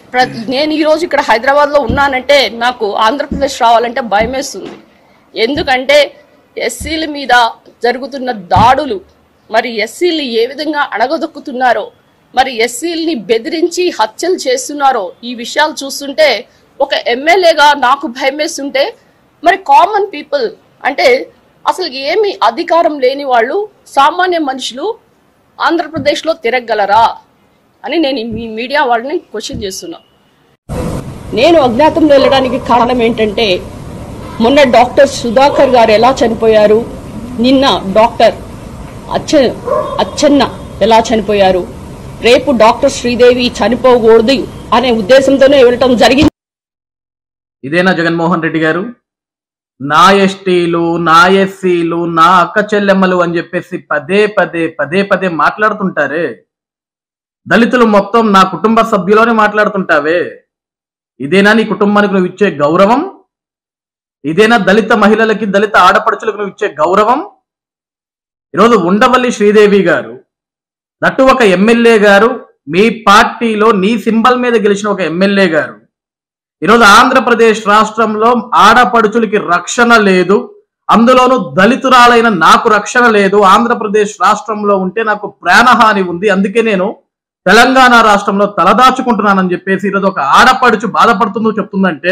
ప్ర- నేను ఈరోజు ఇక్కడ హైదరాబాద్లో ఉన్నానంటే నాకు ఆంధ్రప్రదేశ్ రావాలంటే భయమేస్తుంది ఎందుకంటే ఎస్సీల మీద జరుగుతున్న దాడులు మరి ఎస్సీలు ఏ విధంగా అణగదొక్కుతున్నారో మరి ఎస్సీలని బెదిరించి హత్యలు చేస్తున్నారో ఈ విషయాలు చూస్తుంటే ఒక ఎమ్మెల్యేగా నాకు భయమేస్తుంటే మరి కామన్ పీపుల్ అంటే అసలు ఏమి అధికారం లేని వాళ్ళు సామాన్య మనుషులు ఆంధ్రప్రదేశ్లో తిరగలరా అని నేను మీ మీడియా వాళ్ళని క్వశ్చన్ చేస్తున్నా నేను అజ్ఞాతంలో వెళ్ళడానికి కారణం ఏంటంటే మొన్న డాక్టర్ సుధాకర్ గారు ఎలా చనిపోయారు నిన్న డాక్టర్ అచ్చ అచ్చన్న ఎలా చనిపోయారు రేపు డాక్టర్ శ్రీదేవి చనిపోకూడదు అనే ఉద్దేశంతోనే వెళ్ళటం జరిగింది ఇదేనా జగన్మోహన్ రెడ్డి గారు నా ఎస్టీలు నా ఎస్సీలు నా అక్క చెల్లెమ్మలు అని చెప్పేసి పదే పదే పదే పదే మాట్లాడుతుంటారే దళితులు మొత్తం నా కుటుంబ సభ్యులోనే మాట్లాడుతుంటావే ఇదేనా నీ కుటుంబానికి నువ్వు ఇచ్చే గౌరవం ఇదేనా దళిత మహిళలకి దళిత ఆడపడుచులకు నువ్వు ఇచ్చే గౌరవం ఈరోజు ఉండవల్లి శ్రీదేవి గారు దట్టు ఒక ఎమ్మెల్యే గారు మీ పార్టీలో నీ సింబల్ మీద గెలిచిన ఒక ఎమ్మెల్యే గారు ఈరోజు ఆంధ్రప్రదేశ్ రాష్ట్రంలో ఆడపడుచులకి రక్షణ లేదు అందులోనూ దళితురాలైన నాకు రక్షణ లేదు ఆంధ్రప్రదేశ్ రాష్ట్రంలో ఉంటే నాకు ప్రాణహాని ఉంది అందుకే నేను తెలంగాణ రాష్ట్రంలో తలదాచుకుంటున్నానని చెప్పేసి ఈరోజు ఒక ఆడపడుచు బాధపడుతుందో చెప్తుందంటే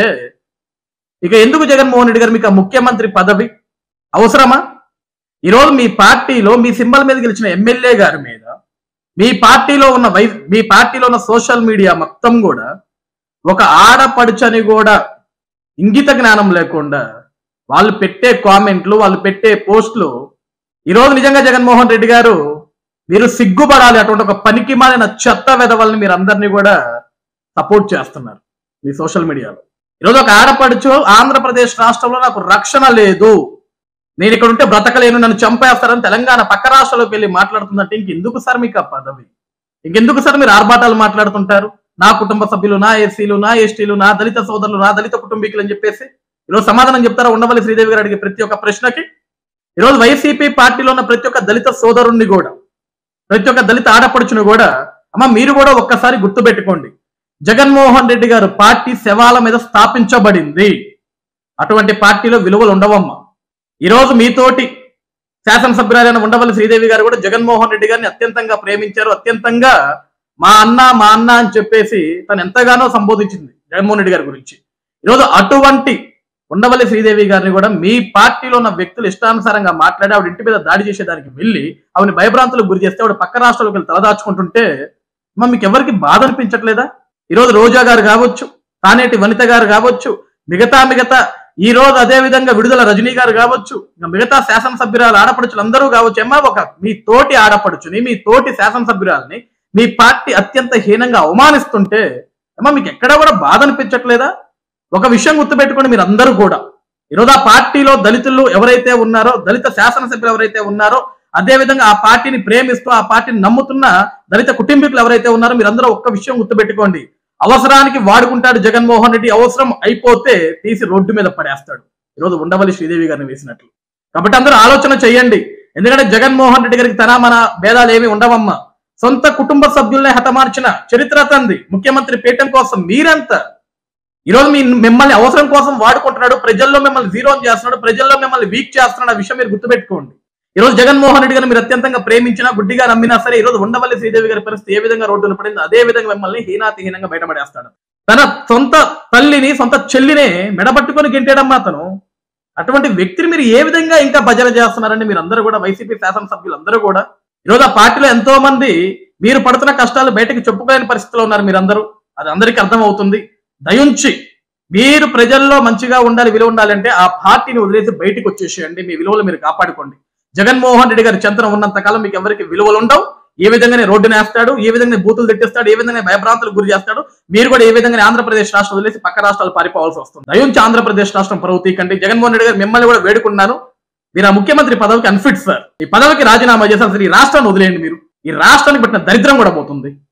ఇక ఎందుకు జగన్మోహన్ రెడ్డి గారు మీకు ఆ ముఖ్యమంత్రి పదవి అవసరమా ఈరోజు మీ పార్టీలో మీ సింబల్ మీద గెలిచిన ఎమ్మెల్యే గారి మీద మీ పార్టీలో ఉన్న వై మీ పార్టీలో ఉన్న సోషల్ మీడియా మొత్తం కూడా ఒక ఆడపడుచని కూడా ఇంగిత జ్ఞానం లేకుండా వాళ్ళు పెట్టే కామెంట్లు వాళ్ళు పెట్టే పోస్టులు ఈరోజు నిజంగా జగన్మోహన్ రెడ్డి గారు మీరు సిగ్గుపడాలి అటువంటి ఒక పనికి మాలిన చెత్త వెధవల్ని మీరు అందరినీ కూడా సపోర్ట్ చేస్తున్నారు మీ సోషల్ మీడియాలో ఈరోజు ఒక ఆడపడుచు ఆంధ్రప్రదేశ్ రాష్ట్రంలో నాకు రక్షణ లేదు నేను ఇక్కడ ఉంటే బ్రతకలేను నన్ను చంపేస్తారని తెలంగాణ పక్క రాష్ట్రాలకు వెళ్ళి మాట్లాడుతుందంటే ఇంకెందుకు సార్ మీకు ఆ పదవి ఇంకెందుకు సార్ మీరు ఆర్భాటాలు మాట్లాడుతుంటారు నా కుటుంబ సభ్యులు నా ఎస్సీలు నా ఎస్టీలు నా దళిత సోదరులు నా దళిత కుటుంబీకులు అని చెప్పేసి ఈరోజు సమాధానం చెప్తారా ఉండవల్లి శ్రీదేవి గారు అడిగే ప్రతి ఒక్క ప్రశ్నకి ఈరోజు వైసీపీ పార్టీలో ఉన్న ప్రతి ఒక్క దళిత సోదరుణ్ణి కూడా ప్రతి ఒక్క దళిత ఆడపడుచును కూడా అమ్మ మీరు కూడా ఒక్కసారి గుర్తుపెట్టుకోండి జగన్మోహన్ రెడ్డి గారు పార్టీ శవాల మీద స్థాపించబడింది అటువంటి పార్టీలో విలువలు ఉండవమ్మా ఈరోజు మీతోటి శాసనసభ్యురాలైన ఉండవల్లి శ్రీదేవి గారు కూడా జగన్మోహన్ రెడ్డి గారిని అత్యంతంగా ప్రేమించారు అత్యంతంగా మా అన్న మా అన్న అని చెప్పేసి తను ఎంతగానో సంబోధించింది జగన్మోహన్ రెడ్డి గారి గురించి ఈరోజు అటువంటి ఉండవల్లి శ్రీదేవి గారిని కూడా మీ పార్టీలో ఉన్న వ్యక్తులు ఇష్టానుసారంగా మాట్లాడి ఆవిడ ఇంటి మీద దాడి చేసేదానికి వెళ్ళి ఆవిడ భయభ్రాంతులకు గురి చేస్తే ఆవిడ పక్క రాష్ట్రాలకు వెళ్ళి తలదాచుకుంటుంటే అమ్మ మీకు ఎవరికి బాధ అనిపించట్లేదా ఈరోజు రోజా గారు కావచ్చు తానేటి వనిత గారు కావచ్చు మిగతా మిగతా ఈ రోజు అదే విధంగా విడుదల రజనీ గారు కావచ్చు ఇంకా మిగతా శాసనసభ్యురాలు ఆడపడుచులు అందరూ కావచ్చు ఏమ్మా ఒక మీ తోటి ఆడపడుచుని మీ తోటి శాసనసభ్యురాలని మీ పార్టీ అత్యంత హీనంగా అవమానిస్తుంటే ఏమా మీకు ఎక్కడా కూడా బాధ అనిపించట్లేదా ఒక విషయం గుర్తుపెట్టుకోండి మీరు అందరూ కూడా ఈరోజు ఆ పార్టీలో దళితులు ఎవరైతే ఉన్నారో దళిత శాసనసభ్యులు ఎవరైతే ఉన్నారో అదే విధంగా ఆ పార్టీని ప్రేమిస్తూ ఆ పార్టీని నమ్ముతున్న దళిత కుటుంబీకులు ఎవరైతే ఉన్నారో మీరందరూ ఒక్క విషయం గుర్తుపెట్టుకోండి అవసరానికి వాడుకుంటాడు జగన్మోహన్ రెడ్డి అవసరం అయిపోతే తీసి రోడ్డు మీద పడేస్తాడు ఈరోజు ఉండవల్లి శ్రీదేవి గారిని వేసినట్లు కాబట్టి అందరూ ఆలోచన చేయండి ఎందుకంటే జగన్మోహన్ రెడ్డి గారికి తన మన భేదాలు ఏమి ఉండవమ్మా సొంత కుటుంబ సభ్యుల్ని హతమార్చిన చరిత్ర తంది ముఖ్యమంత్రి పీఠం కోసం మీరంతా ఈరోజు మీ మిమ్మల్ని అవసరం కోసం వాడుకుంటున్నాడు ప్రజల్లో మిమ్మల్ని జీరో చేస్తున్నాడు ప్రజల్లో మిమ్మల్ని వీక్ చేస్తున్నాడు ఆ విషయం మీరు గుర్తుపెట్టుకోండి ఈ రోజు జగన్మోహన్ రెడ్డి గారిని మీరు అత్యంతంగా ప్రేమించినా గుడ్డిగా నమ్మినా సరే ఈ రోజు ఉండవల్లి శ్రీదేవి గారి పరిస్థితి ఏ విధంగా రోడ్డున పడింది అదే విధంగా మిమ్మల్ని హీనాతిహీనంగా బయటపడేస్తాడు తన సొంత తల్లిని సొంత చెల్లినే మెడబట్టుకొని గెంటాడమ్మా అతను అటువంటి వ్యక్తిని మీరు ఏ విధంగా ఇంకా భజన చేస్తున్నారండి మీరు అందరూ కూడా వైసీపీ శాసనసభ్యులు అందరూ కూడా ఈరోజు ఆ పార్టీలో ఎంతో మంది మీరు పడుతున్న కష్టాలు బయటకు చెప్పుకోలేని పరిస్థితిలో ఉన్నారు మీరందరూ అది అందరికీ అర్థమవుతుంది దయుంచి మీరు ప్రజల్లో మంచిగా ఉండాలి విలువ ఉండాలంటే ఆ పార్టీని వదిలేసి బయటికి వచ్చేసేయండి మీ విలువలు మీరు కాపాడుకోండి జగన్మోహన్ రెడ్డి గారి చంద్రం ఉన్నంత కాలం మీకు ఎవరికి విలువలు ఉండవు ఏ విధంగానే రోడ్డు నేస్తాడు ఏ విధంగా బూతులు తిట్టిస్తాడు ఏ విధంగా భయభ్రాంతులకు గురి చేస్తాడు మీరు కూడా ఏ విధంగా ఆంధ్రప్రదేశ్ రాష్ట్రం వదిలేసి పక్క రాష్ట్రాలు పారిపోవాల్సి వస్తుంది దయించి ఆంధ్రప్రదేశ్ రాష్ట్రం పరువు తీకండి జగన్మోహన్ రెడ్డి గారు మిమ్మల్ని కూడా వేడుకున్నాను మీరు ఆ ముఖ్యమంత్రి పదవికి అన్ఫిట్ సార్ ఈ పదవికి రాజీనామా చేశారు సార్ ఈ రాష్ట్రాన్ని వదిలేయండి మీరు ఈ రాష్ట్రానికి పెట్టిన దరిద్రం కూడా పోతుంది